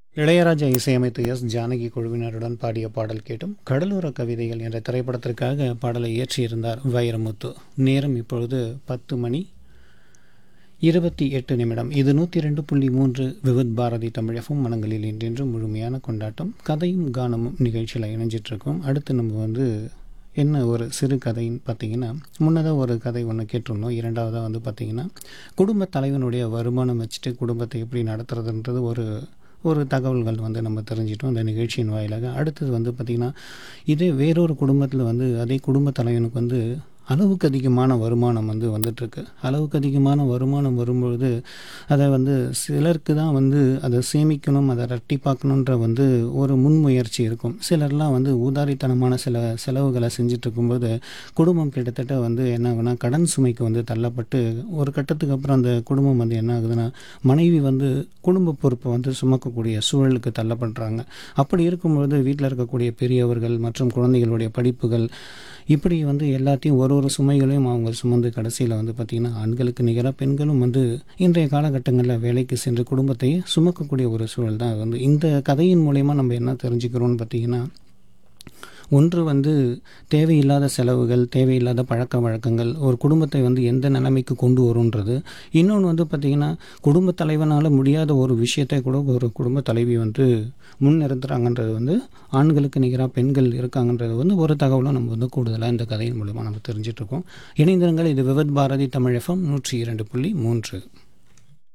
இளையராஜா இசையமைத்து எஸ் ஜானகி குழுவினருடன் பாடிய பாடல் கேட்டும் கடலோர கவிதைகள் என்ற திரைப்படத்திற்காக பாடலை இயற்றியிருந்தார் வைரமுத்து நேரம் இப்பொழுது பத்து மணி இருபத்தி எட்டு நிமிடம் இது நூற்றி ரெண்டு புள்ளி மூன்று விவித் பாரதி தமிழகம் மனங்களில் இன்றென்று முழுமையான கொண்டாட்டம் கதையும் கானமும் நிகழ்ச்சியில் இணைஞ்சிட்ருக்கோம் அடுத்து நம்ம வந்து என்ன ஒரு சிறு கதைன்னு பார்த்தீங்கன்னா முன்னதாக ஒரு கதை ஒன்று கேட்டிருந்தோம் இரண்டாவதாக வந்து பார்த்திங்கன்னா குடும்ப தலைவனுடைய வருமானம் வச்சுட்டு குடும்பத்தை எப்படி நடத்துறதுன்றது ஒரு ஒரு தகவல்கள் வந்து நம்ம தெரிஞ்சிட்டோம் அந்த நிகழ்ச்சியின் வாயிலாக அடுத்தது வந்து பார்த்திங்கன்னா இதே வேறொரு குடும்பத்தில் வந்து அதே குடும்ப தலைவனுக்கு வந்து அளவுக்கு அதிகமான வருமானம் வந்து வந்துட்டுருக்கு அளவுக்கு அதிகமான வருமானம் வரும்பொழுது அதை வந்து சிலருக்கு தான் வந்து அதை சேமிக்கணும் அதை ரெட்டிப்பாக்கணுன்ற வந்து ஒரு முன்முயற்சி இருக்கும் சிலர்லாம் வந்து ஊதாரித்தனமான சில செலவுகளை செஞ்சுட்டு இருக்கும்போது குடும்பம் கிட்டத்தட்ட வந்து என்ன ஆகுனா கடன் சுமைக்கு வந்து தள்ளப்பட்டு ஒரு கட்டத்துக்கு அப்புறம் அந்த குடும்பம் வந்து என்ன ஆகுதுன்னா மனைவி வந்து குடும்ப பொறுப்பை வந்து சுமக்கக்கூடிய சூழலுக்கு தள்ளப்படுறாங்க அப்படி இருக்கும்பொழுது வீட்டில் இருக்கக்கூடிய பெரியவர்கள் மற்றும் குழந்தைகளுடைய படிப்புகள் இப்படி வந்து எல்லாத்தையும் ஒரு ஒரு சுமைகளையும் அவங்க சுமந்து கடைசியில் வந்து பார்த்திங்கன்னா ஆண்களுக்கு நிகராக பெண்களும் வந்து இன்றைய காலகட்டங்களில் வேலைக்கு சென்று குடும்பத்தை சுமக்கக்கூடிய ஒரு சூழல் தான் வந்து இந்த கதையின் மூலயமா நம்ம என்ன தெரிஞ்சுக்கிறோம்னு பார்த்திங்கன்னா ஒன்று வந்து தேவையில்லாத செலவுகள் தேவையில்லாத பழக்க வழக்கங்கள் ஒரு குடும்பத்தை வந்து எந்த நிலைமைக்கு கொண்டு வரும்ன்றது இன்னொன்று வந்து பார்த்திங்கன்னா குடும்ப தலைவனால் முடியாத ஒரு விஷயத்தை கூட ஒரு குடும்ப தலைவி வந்து முன் நிறுத்துறாங்கன்றது வந்து ஆண்களுக்கு நிகராக பெண்கள் இருக்காங்கன்றது வந்து ஒரு தகவலும் நம்ம வந்து கூடுதலாக இந்த கதையின் மூலமாக நம்ம தெரிஞ்சிட்ருக்கோம் இணைந்திருங்கள் இது விவத் பாரதி தமிழ் எஃப்எம் நூற்றி இரண்டு புள்ளி மூன்று